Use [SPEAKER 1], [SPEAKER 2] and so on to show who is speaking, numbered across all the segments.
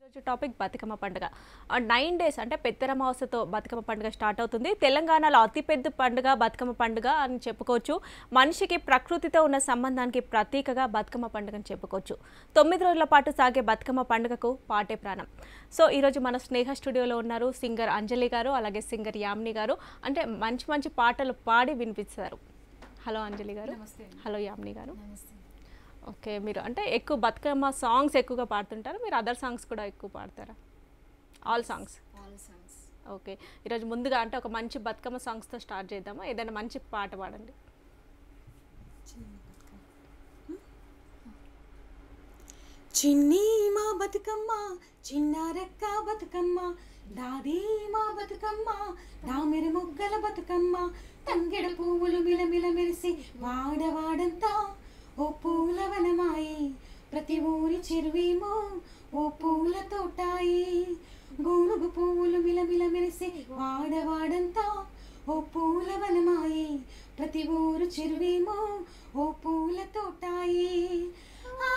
[SPEAKER 1] ఈరోజు టాపిక్ బతుకమ్మ పండుగ nine days అంటే పెత్తరమాసతో బతుకమ్మ పండుగ స్టార్ట్ అవుతుంది తెలంగాణలో అతిపెద్ద పండుగ బతుకమ్మ పండుగ అని చెప్పుకోవచ్చు మనిషికి ప్రకృతితో ఉన్న సంబంధానికి ప్రతీకగా బతుకమ్మ పండుగ అని చెప్పుకోవచ్చు తొమ్మిది రోజుల పాటు సాగే బతుకమ్మ పండుగకు పాటే ప్రాణం సో ఈరోజు మన స్నేహ స్టూడియోలో ఉన్నారు సింగర్ అంజలి గారు అలాగే సింగర్ యామిని గారు అంటే మంచి మంచి పాటలు పాడి వినిపిస్తారు హలో అంజలి గారు
[SPEAKER 2] నమస్తే అండి.
[SPEAKER 1] హలో యామిని గారు
[SPEAKER 2] నమస్తే
[SPEAKER 1] ఓకే మీరు అంటే ఎక్కువ బతుకమ్మ సాంగ్స్ ఎక్కువగా పాడుతుంటారు మీరు అదర్ సాంగ్స్ కూడా ఎక్కువ పాడతారా all songs
[SPEAKER 2] all songs
[SPEAKER 1] okay ఈరోజు ముందుగా అంటే ఒక మంచి బతుకమ్మ సాంగ్స్తో స్టార్ట్ చేద్దామా ఏదైనా మంచి పాట పాడండి
[SPEAKER 2] చిన్ని మా బతుకమ్మ చిన్నారక్క బతుకమ్మ దాది మా బతుకమ్మ దామిరి ముగ్గల బతుకమ్మ తంగెడ పువ్వులు మిలమిల మెరిసి వాడవాడంతా ఓ పూల వనమాయి ప్రతి ఊరి చెరువేమో ఓ పూల తోటాయి గోనుగు పువ్వులు మిలమిల మెరిసి వాడవాడంతా ఓ పూల వనమాయి ప్రతి ఊరు చెరువేమో ఓ పూల తోటాయి ఆ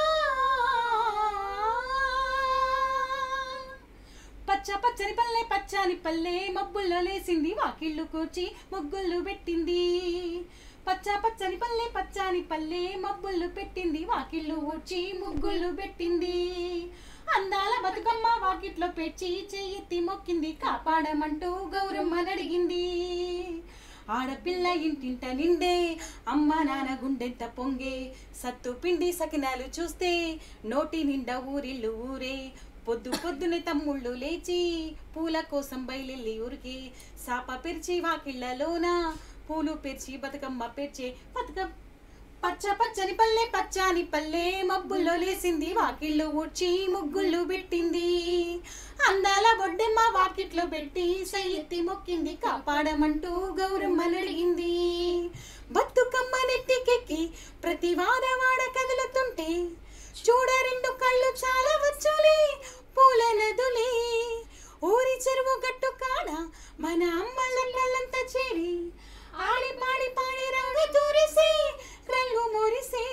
[SPEAKER 2] పచ్చ పచ్చని పల్లె పచ్చని పల్లె మబ్బుల్లో లేసింది వాకిళ్ళు కూర్చి ముగ్గులు పెట్టింది పచ్చ పచ్చని పల్లె పచ్చని పల్లె మబ్బులు పెట్టింది వాకిళ్ళు ఊడ్చి ముగ్గులు పెట్టింది అందాల బతుకమ్మ వాకిట్లో పెట్టి చెయ్యెత్తి మొక్కింది కాపాడమంటూ గౌరమ్మనడిగింది ఆడపిల్ల ఇంటింట నిండే అమ్మ నాన్న గుండెంత పొంగే సత్తు పిండి సకినాలు చూస్తే నోటి నిండా ఊరిల్లు ఊరే పొద్దు పొద్దునే తమ్ముళ్ళు లేచి పూల కోసం బయలెల్లి ఊరికి సాప పెరిచి వాకిళ్ళలోన పూలు పెరిచి బతుకమ్మ పెరిచే బతుకమ్మ పచ్చ పచ్చని పల్లె పచ్చని పల్లె మబ్బుల్లో లేసింది వాకిళ్ళు ఊడ్చి ముగ్గుళ్ళు పెట్టింది అందాల బొడ్డెమ్మ వాకిట్లో పెట్టి సయ్యెత్తి మొక్కింది కాపాడమంటూ గౌరమ్మనడిగింది బతుకమ్మ నెత్తికెక్కి ప్రతి వాడవాడ కదులుతుంటే చూడ రెండు కళ్ళు చాలా వచ్చులే పూల నదులే ఊరి చెరువు గట్టు కాడ మన అమ్మల కళ్ళంతా చేరి ఆడి పాడి పాడి రంగు తూరిసి కళ్ళు మురిసి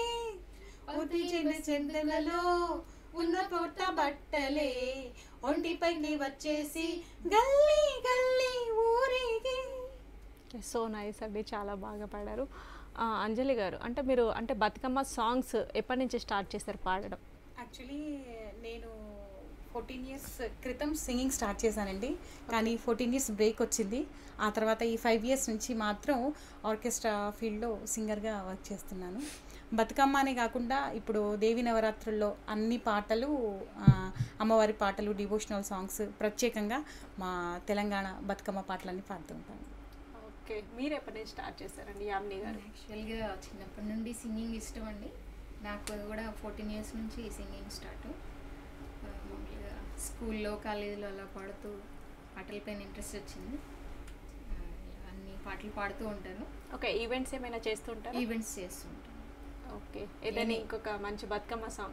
[SPEAKER 2] ఉది చెంద చెందలలో ఉన్న పొట్ట బట్టలే ఒంటిపైకి వచ్చేసి గల్లీ గల్లీ ఊరికి
[SPEAKER 1] సో నైస్ అండి చాలా బాగా పాడారు ఆ, అంజలి గారు అంటే మీరు అంటే బతుకమ్మ సాంగ్స్ ఎప్పటి నుంచి స్టార్ట్ చేశారు పాడడం
[SPEAKER 2] యాక్చువల్లీ నేను ఫోర్టీన్ ఇయర్స్ క్రితం సింగింగ్ స్టార్ట్ చేశానండి కానీ ఫోర్టీన్ ఇయర్స్ బ్రేక్ వచ్చింది ఆ తర్వాత ఈ ఫైవ్ ఇయర్స్ నుంచి మాత్రం ఆర్కెస్ట్రా ఫీల్డ్లో సింగర్గా వర్క్ చేస్తున్నాను బతుకమ్మ అనే కాకుండా ఇప్పుడు దేవి నవరాత్రుల్లో అన్ని పాటలు ఆ, అమ్మవారి పాటలు డివోషనల్ సాంగ్స్ ప్రత్యేకంగా మా తెలంగాణ బతుకమ్మ పాటలన్నీ పాడుతూ ఉంటాను
[SPEAKER 1] ఓకే మీరు ఎప్పటి నుంచి స్టార్ట్ చేశారండి యామిని గారు
[SPEAKER 3] యాక్చువల్గా చిన్నప్పటి నుండి సింగింగ్ ఇష్టం అండి నాకు కూడా ఫోర్టీన్ ఇయర్స్ నుంచి సింగింగ్ స్టార్ట్ మామూలుగా స్కూల్లో కాలేజీలో అలా పాడుతూ పాటలపైన ఇంట్రెస్ట్ వచ్చింది ఆ, ఇలా అన్ని పాటలు పాడుతూ ఉంటాను
[SPEAKER 1] ఓకే ఈవెంట్స్ ఏమైనా చేస్తుంటారా
[SPEAKER 3] ఈవెంట్స్ చేస్తుంటాను
[SPEAKER 1] ఓకే ఏదైనా ఇంకొక మంచి బతుకమ్మ సాంగ్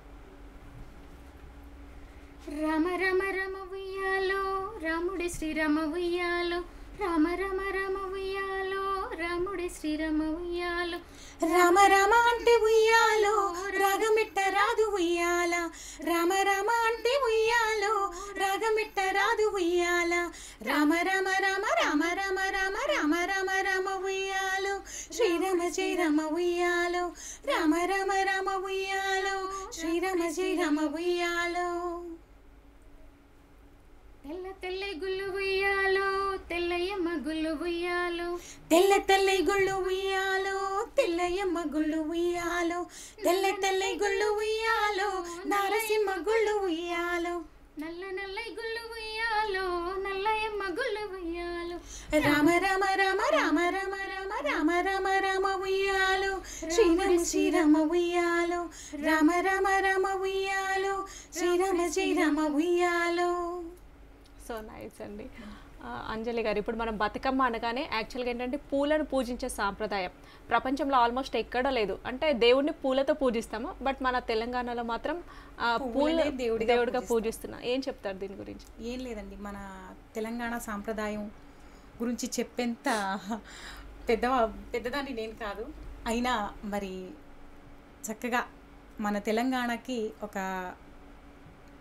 [SPEAKER 3] రామ రామ రామ ఉయ్యాలో రాముడి శ్రీరామ ఉయ్యాలో రామ రామ రామ ఉయ్యాలో రాముడి శ్రీరామ ఉయ్యాలో
[SPEAKER 2] రామ రామ అంటే ఉయ్యాలో రాగమిట్ట రాదు ఉయ్యాల రామ రామ అంటే ఉయ్యాలో రాగమిట్ట రాదు ఉయ్యాల రామ రామ రామ రామ రామ రామ రామ రామ రామ ఉయ్యాలో శ్రీరామ శ్రీరామ ఉయ్యాలో రామ రామ రామ ఉయ్యాలో శ్రీరామ శ్రీరామ ఉయ్యాలో
[SPEAKER 3] తెల్ల తెల్ల గుళ్ళు ఉయ్యాలో తెల్లయ్యమ్మ గుళ్ళు ఉయ్యాలో
[SPEAKER 2] తెల్ల తెల్ల గుళ్ళు ఉయ్యాలో తెల్లయ్యమ్మ గుళ్ళు ఉయ్యాలో తెల్ల తెల్ల గుళ్ళు ఉయ్యాలో నారసింహ గుళ్ళు ఉయ్యాలో
[SPEAKER 3] నల్ల నల్ల గుళ్ళు ఉయ్యాలో నల్లయ్యమ్మ గుళ్ళు ఉయ్యాలో
[SPEAKER 2] రామ రామ రామ రామ రామ రామ రామ రామ రామ ఉయ్యాలో శ్రీరామ శ్రీరామ ఉయ్యాలో రామ రామ రామ ఉయ్యాలో శ్రీరామ శ్రీరామ ఉయ్యాలో
[SPEAKER 1] సో నైస్ అండి ఆ, అంజలి గారు ఇప్పుడు మనం బతుకమ్మ అనగానే యాక్చువల్గా ఏంటంటే పూలను పూజించే సాంప్రదాయం ప్రపంచంలో ఆల్మోస్ట్ ఎక్కడా లేదు అంటే దేవుడిని పూలతో పూజిస్తాము బట్ మన తెలంగాణలో మాత్రం ఆ, పూల
[SPEAKER 2] పువ్వులనే దేవుడిగా
[SPEAKER 1] దేవుడిగా పూజిస్తున్నాం ఏం చెప్తారు దీని గురించి
[SPEAKER 2] ఏం లేదండి మన తెలంగాణ సాంప్రదాయం గురించి చెప్పేంత పెద్ద పెద్దదాన్ని నేను కాదు అయినా మరి చక్కగా మన తెలంగాణకి ఒక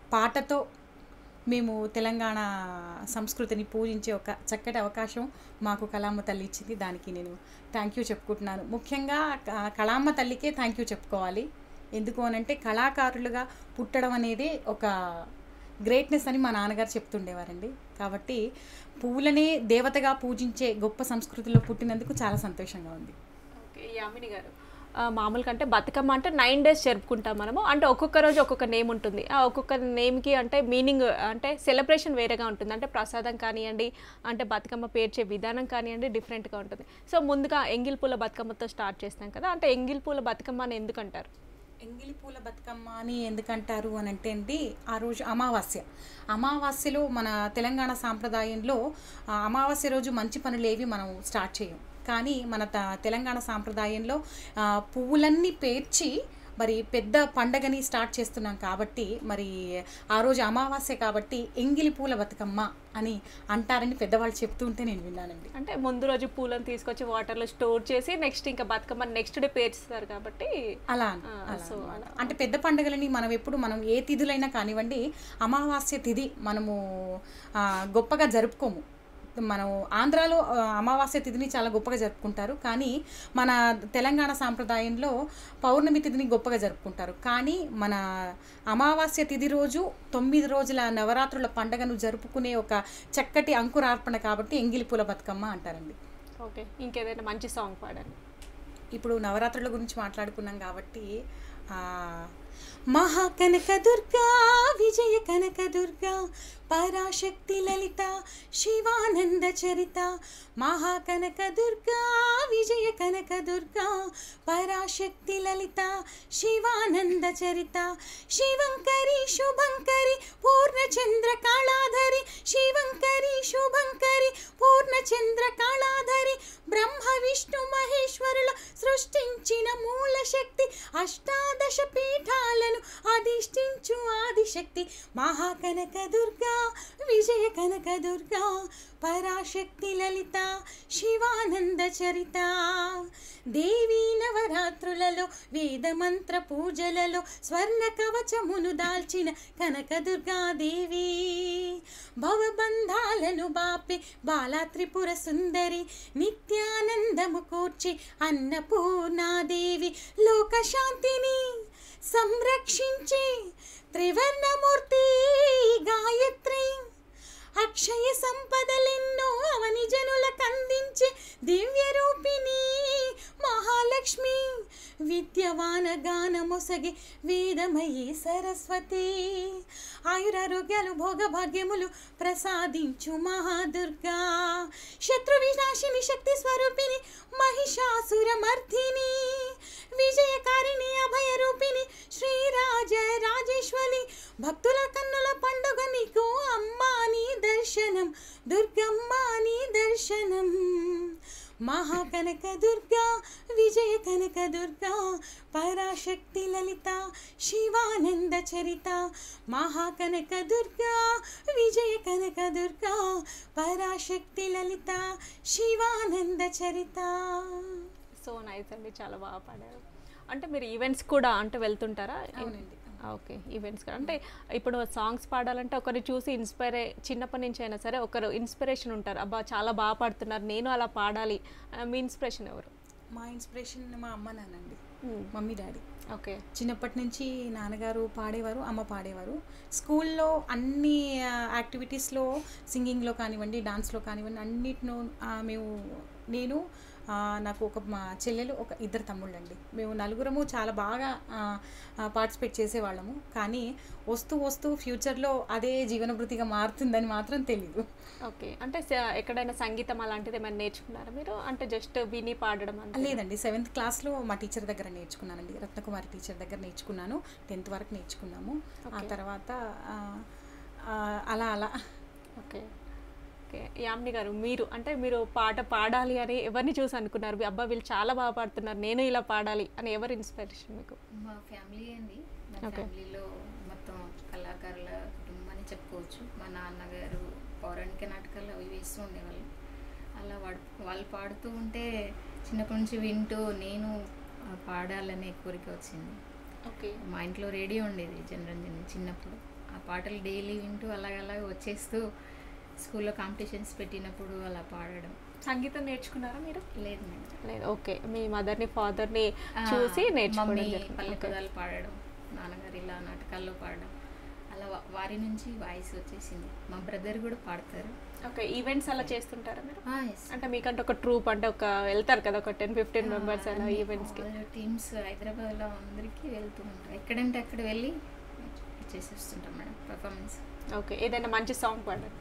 [SPEAKER 2] పాటతో మేము తెలంగాణ సంస్కృతిని పూజించే ఒక చక్కటి అవకాశం మాకు కళామ్మ తల్లి ఇచ్చింది దానికి నేను థ్యాంక్ యూ చెప్పుకుంటున్నాను ముఖ్యంగా క- కళామ్మ తల్లికే థ్యాంక్ యూ చెప్పుకోవాలి ఎందుకు అనంటే కళాకారులుగా పుట్టడం అనేది ఒక గ్రేట్నెస్ అని మా నాన్నగారు చెప్తుండేవారండి కాబట్టి పువ్వులనే దేవతగా పూజించే గొప్ప సంస్కృతిలో పుట్టినందుకు చాలా సంతోషంగా ఉంది
[SPEAKER 1] ఓకే యామిని గారు ఆ, మామూలుగా అంటే బతుకమ్మ అంటే నైన్ డేస్ జరుపుకుంటాం మనము అంటే ఒక్కొక్క రోజు ఒక్కొక్క నేమ్ ఉంటుంది ఆ ఒక్కొక్క నేమ్కి అంటే మీనింగ్ అంటే సెలబ్రేషన్ వేరేగా ఉంటుంది అంటే ప్రసాదం కానివ్వండి అంటే బతుకమ్మ పేర్చే విధానం కానివ్వండి డిఫరెంట్గా ఉంటుంది సో ముందుగా ఎంగిల్ పూల బతుకమ్మతో స్టార్ట్ చేస్తాం కదా అంటే ఎంగిల్ పూల బతుకమ్మ అని ఎందుకు అంటారు
[SPEAKER 2] ఎంగిలి పూల బతుకమ్మ అని ఎందుకంటారు అని అంటే అండి ఆ రోజు అమావాస్య అమావాస్యలో మన తెలంగాణ సాంప్రదాయంలో ఆ, అమావాస్య రోజు మంచి పనులు ఏవి మనం స్టార్ట్ చేయం కానీ మన త- తెలంగాణ సాంప్రదాయంలో ఆ, పువ్వులన్నీ పేర్చి మరి పెద్ద పండగని స్టార్ట్ చేస్తున్నాం కాబట్టి మరి ఆ రోజు అమావాస్య కాబట్టి ఎంగిలి పూల బతుకమ్మ అని అంటారని పెద్దవాళ్ళు చెప్తూ ఉంటే నేను విన్నానండి
[SPEAKER 1] అంటే ముందు రోజు పూలను తీసుకొచ్చి వాటర్లో స్టోర్ చేసి నెక్స్ట్ ఇంకా బతుకమ్మ నెక్స్ట్ డే పేర్చుతారు కాబట్టి
[SPEAKER 2] అలా అన-
[SPEAKER 1] ఆ,
[SPEAKER 2] అలా
[SPEAKER 1] సో
[SPEAKER 2] అన్నమాట.
[SPEAKER 1] అలా.
[SPEAKER 2] అంటే పెద్ద పండుగలని మనం ఎప్పుడు మనం ఏ తిథులైనా కానివ్వండి అమావాస్య తిథి మనము ఆ, గొప్పగా జరుపుకోము మనం ఆంధ్రాలో ఆ, అమావాస్య తిథిని చాలా గొప్పగా జరుపుకుంటారు కానీ మన తెలంగాణ సాంప్రదాయంలో పౌర్ణమి తిథిని గొప్పగా జరుపుకుంటారు కానీ మన అమావాస్య తిథి రోజు తొమ్మిది రోజుల నవరాత్రుల పండుగను జరుపుకునే ఒక చక్కటి అంకురార్పణ కాబట్టి ఎంగిలిపూల బతుకమ్మ అంటారండి
[SPEAKER 1] ఓకే ఇంకేదైనా మంచి సాంగ్ పాడండి
[SPEAKER 2] ఇప్పుడు నవరాత్రుల గురించి మాట్లాడుకున్నాం కాబట్టి ఆ, మహాకనక దుర్గా విజయ కనక దుర్గా పరాశక్తి లలిత శివానంద చరిత మహాకనక దుర్గా విజయ కనక దుర్గా పరాశక్తి లలిత శివానంద చరిత శివంకరి శుభంకరి పూర్ణచంద్ర కాళాధరి శివంకరి శుభంకరి పూర్ణచంద్ర కాళాధరి బ్రహ్మ విష్ణు మహేశ్వరుల సృష్టించిన మూల శక్తి అష్టాదశ పీఠాలను అధిష్ఠించు ఆదిశక్తి మహాకనక దుర్గా విజయ కనక దుర్గా పరాశక్తి లలిత శివానంద చరిత దేవీ నవరాత్రులలో వేదమంత్ర పూజలలో స్వర్ణ కవచమును దాల్చిన కనక దుర్గాదేవి భవబంధాలను బాపే బాలా త్రిపుర సుందరి నిత్యానందము కూర్చి అన్నపూర్ణాదేవి లోకశాంతిని సంరక్షించి త్రివర్ణమూర్తి గాయత్రి అక్షయ సంపదలెన్నో అవని జనులకు అందించే దివ్య రూపిణి మహాలక్ష్మి విద్యవాన గానమొసగి వేదమయీ సరస్వతి ఆయురారోగ్యాలు భోగభాగ్యములు ప్రసాదించు మహాదుర్గా శత్రు వినాశిని శక్తి స్వరూపిణి మహిషాసురమర్ధిని విజయకారిణి అభయ రూపిణి శ్రీరాజ రాజేశ్వరి భక్తుల కన్నుల పండుగ నీకు అమ్మా నీ దర్శనం దుర్గమ్మ నీ దర్శనం మహాకనక దుర్గా విజయ కనక దుర్గా పరాశక్తి లలిత శివానంద చరిత మహాకనక దుర్గా విజయ కనక దుర్గా పరాశక్తి లలిత శివానంద చరిత
[SPEAKER 1] సో నైస్ అండి చాలా బాగా పాడారు అంటే మీరు ఈవెంట్స్ కూడా అంటే వెళ్తుంటారా
[SPEAKER 2] అవునండి.
[SPEAKER 1] ఓకే ఈవెంట్స్ కూడా అంటే ఇప్పుడు సాంగ్స్ పాడాలంటే ఒకరిని చూసి ఇన్స్పైర్ అయ్యి చిన్నప్పటి నుంచి అయినా సరే ఒకరు ఇన్స్పిరేషన్ ఉంటారు అబ్బా చాలా బాగా పాడుతున్నారు నేను అలా పాడాలి ఆ, మీ ఇన్స్పిరేషన్ ఎవరు
[SPEAKER 2] మా ఇన్స్పిరేషన్ మా అమ్మ నాన్నండి
[SPEAKER 1] Hmm.
[SPEAKER 2] మమ్మీ డాడీ
[SPEAKER 1] ఓకే
[SPEAKER 2] చిన్నప్పటి నుంచి నాన్నగారు పాడేవారు అమ్మ పాడేవారు స్కూల్లో అన్ని యాక్టివిటీస్లో సింగింగ్లో కానివ్వండి డాన్స్లో కానివ్వండి అన్నిటిలో మేము నేను ఆ, నాకు ఒక మా చెల్లెలు ఒక ఇద్దరు తమ్ముళ్ళండి మేము నలుగురము చాలా బాగా పార్టిసిపేట్ చేసేవాళ్ళము కానీ వస్తూ వస్తూ ఫ్యూచర్లో అదే జీవనభృతిగా మారుతుందని మాత్రం తెలీదు
[SPEAKER 1] ఓకే అంటే స- ఎక్కడైనా సంగీతం అలాంటిది ఏమైనా నేర్చుకున్నారా మీరు అంటే జస్ట్ విని పాడడం అంటే
[SPEAKER 2] లేదండి సెవెంత్ క్లాస్లో మా టీచర్ దగ్గర నేర్చుకున్నానండి రత్నకుమారి టీచర్ దగ్గర నేర్చుకున్నాను టెన్త్ వరకు నేర్చుకున్నాము ఆ
[SPEAKER 1] Okay.
[SPEAKER 2] తర్వాత ఆ, ఆ, అలా అలా
[SPEAKER 1] ఓకే ఓకే యామిని గారు మీరు అంటే మీరు పాట పాడాలి అని ఎవరిని చూసి అనుకున్నారు అబ్బా వీళ్ళు చాలా బాగా పాడుతున్నారు నేను ఇలా పాడాలి అని ఎవరు ఇన్స్పిరేషన్ మీకు
[SPEAKER 3] మా ఫ్యామిలీ అండి మా
[SPEAKER 1] Okay.
[SPEAKER 3] ఫ్యామిలీలో మొత్తం కళాకారుల కుటుంబం అని చెప్పుకోవచ్చు మా నాన్నగారు పౌరాణిక నాటకాలు అవి వేస్తూ ఉండేవాళ్ళు అలా వాడు వాళ్ళు పాడుతూ ఉంటే చిన్నప్పటి నుంచి వింటూ నేను ఆ, పాడాలనే కోరిక వచ్చింది
[SPEAKER 1] ఓకే
[SPEAKER 3] మా ఇంట్లో రేడియో ఉండేది జనరంజన్ చిన్నప్పుడు ఆ పాటలు డైలీ వింటూ అలాగలాగ వచ్చేస్తూ స్కూల్లో కాంపిటీషన్స్ పెట్టినప్పుడు అలా పాడడం
[SPEAKER 1] సంగీతం నేర్చుకున్నారా మీరు
[SPEAKER 3] లేదు మేడం
[SPEAKER 1] లేదు ఓకే మీ మదర్ని ఫాదర్ని
[SPEAKER 3] ఆ,
[SPEAKER 1] చూసి నేర్చుకోవడం
[SPEAKER 3] మమ్మీ
[SPEAKER 1] జరిగింది.
[SPEAKER 3] పల్లె
[SPEAKER 1] ఓకే.
[SPEAKER 3] పదాలు పాడడం నాన్నగారు ఇలా నాటకాల్లో పాడడం అలా వా- వారి నుంచి వాయిస్ వచ్చేసింది మా బ్రదర్ కూడా పాడతారు
[SPEAKER 1] ఓకే ఈవెంట్స్ అలా చేస్తుంటారా మీరు
[SPEAKER 3] ఆ, yes.
[SPEAKER 1] అంటే మీకంటే ఒక ట్రూప్ అంటే ఒక వెళ్తారు కదా ఒక టెన్ ఫిఫ్టీన్ మెంబర్స్ అలా
[SPEAKER 3] అన్ని
[SPEAKER 1] ఈవెంట్స్కి
[SPEAKER 3] all టీమ్స్ హైదరాబాద్లో అందరికీ వెళ్తూ ఉంటారు ఎక్కడంటే అక్కడ వెళ్ళి చేసి వస్తుంటాం మేడం పర్ఫార్మెన్స్
[SPEAKER 1] ఓకే ఏదైనా మంచి సాంగ్ పాడండి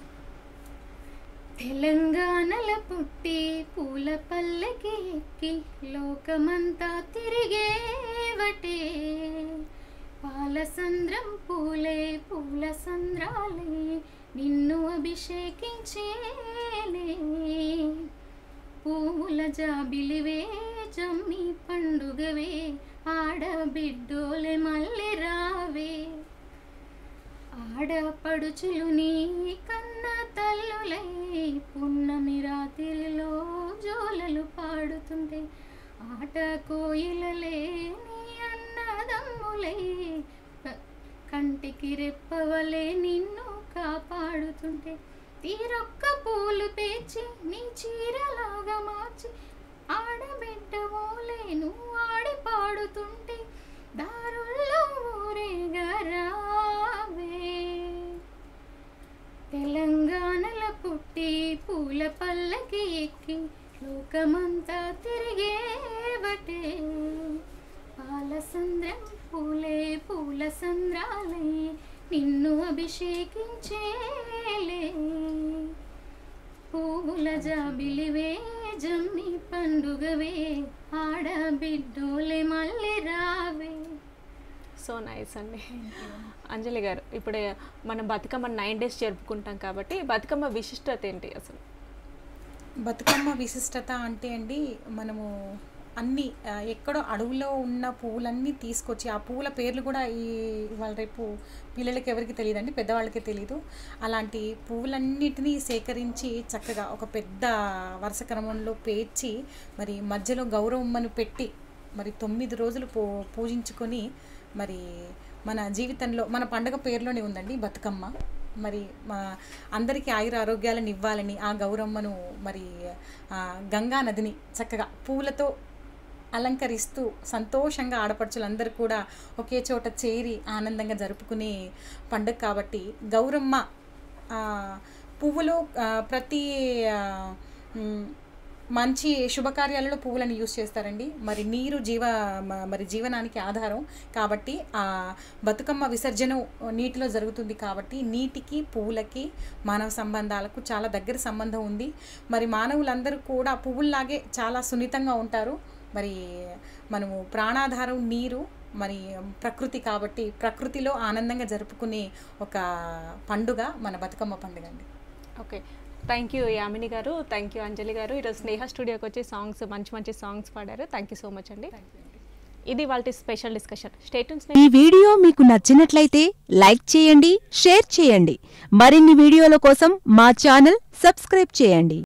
[SPEAKER 3] తెలంగాణల పుట్టి పూల పల్లకి ఎక్కి లోకమంతా తిరిగేవటే పాలసంద్రం పూలే పూల సంద్రాలే నిన్ను అభిషేకించేలే పూల జాబిలివే జమ్మి పండుగవే ఆడబిడ్డోలే మళ్ళీ రావే ఆడపడుచులు నీ కన్న తల్లులై పున్నమి రాత్రిలో జోలలు పాడుతుంటే ఆట కోయిలలే నీ అన్నదమ్ములై క- కంటికి రెప్పవలే నిన్ను కాపాడుతుంటే తీరొక్క పూలు పేర్చి నీ చీరలాగా మార్చి ఆడబిడ్డ ఓలే నువ్వు ఆడి పాడుతుంటే దారుల్లో ఊరేగరావే తెలంగాణల పుట్టి పూల పల్లకి ఎక్కి లోకమంతా తిరిగేవటే పాలసంద్రం పూలే పూల సంద్రాలే నిన్ను అభిషేకించేలే పూల జాబిలివే జమ్మి పండుగవే ఆడబిడ్డోలే మళ్ళీ రావే
[SPEAKER 1] సో నైస్ అండి అంజలి గారు ఇప్పుడు మనం బతుకమ్మ నైన్ డేస్ జరుపుకుంటాం కాబట్టి బతుకమ్మ విశిష్టత ఏంటి అసలు
[SPEAKER 2] బతుకమ్మ విశిష్టత అంటే అండి మనము అన్ని ఆ, ఎక్కడో అడవులో ఉన్న పువ్వులన్నీ తీసుకొచ్చి ఆ పువ్వుల పేర్లు కూడా ఈ ఇవాళ రేపు పిల్లలకి ఎవరికి తెలియదండి పెద్దవాళ్ళకే తెలియదు అలాంటి పువ్వులన్నిటినీ సేకరించి చక్కగా ఒక పెద్ద వరుస క్రమంలో పేర్చి మరి మధ్యలో గౌరవమ్మను పెట్టి మరి తొమ్మిది రోజులు పూ పూజించుకొని మరి మన జీవితంలో మన పండగ పేరులోనే ఉందండి బతుకమ్మ మరి మా అందరికీ ఆయుర ఆరోగ్యాలను ఇవ్వాలని ఆ గౌరమ్మను మరి ఆ గంగా నదిని చక్కగా పూలతో అలంకరిస్తూ సంతోషంగా ఆడపడుచులందరూ కూడా ఒకే చోట చేరి ఆనందంగా జరుపుకునే పండుగ కాబట్టి గౌరమ్మ ఆ, పువ్వులు ఆ, ప్రతి ఆ, మ్, మంచి శుభకార్యాలలో పువ్వులను యూస్ చేస్తారండి మరి నీరు జీవ మ- మరి జీవనానికి ఆధారం కాబట్టి ఆ బతుకమ్మ విసర్జన నీటిలో జరుగుతుంది కాబట్టి నీటికి పువ్వులకి మానవ సంబంధాలకు చాలా దగ్గర సంబంధం ఉంది మరి మానవులందరూ కూడా పువ్వుల్లాగే చాలా సున్నితంగా ఉంటారు మరి మనము ప్రాణాధారం నీరు మరి ప్రకృతి కాబట్టి ప్రకృతిలో ఆనందంగా జరుపుకునే ఒక పండుగ మన బతుకమ్మ పండుగ అండి
[SPEAKER 1] ఓకే థ్యాంక్ యూ యామిని గారు థ్యాంక్ యూ అంజలి గారు ఈరోజు స్నేహ స్టూడియోకి వచ్చి సాంగ్స్ మంచి మంచి సాంగ్స్ పాడారు థ్యాంక్ యూ సో మచ్ అండి ఇది వాళ్ళ స్పెషల్ డిస్కషన్ స్టేటన్స్
[SPEAKER 4] ఈ వీడియో మీకు నచ్చినట్లయితే లైక్ చేయండి షేర్ చేయండి మరిన్ని వీడియోల కోసం మా ఛానల్ సబ్స్క్రైబ్ చేయండి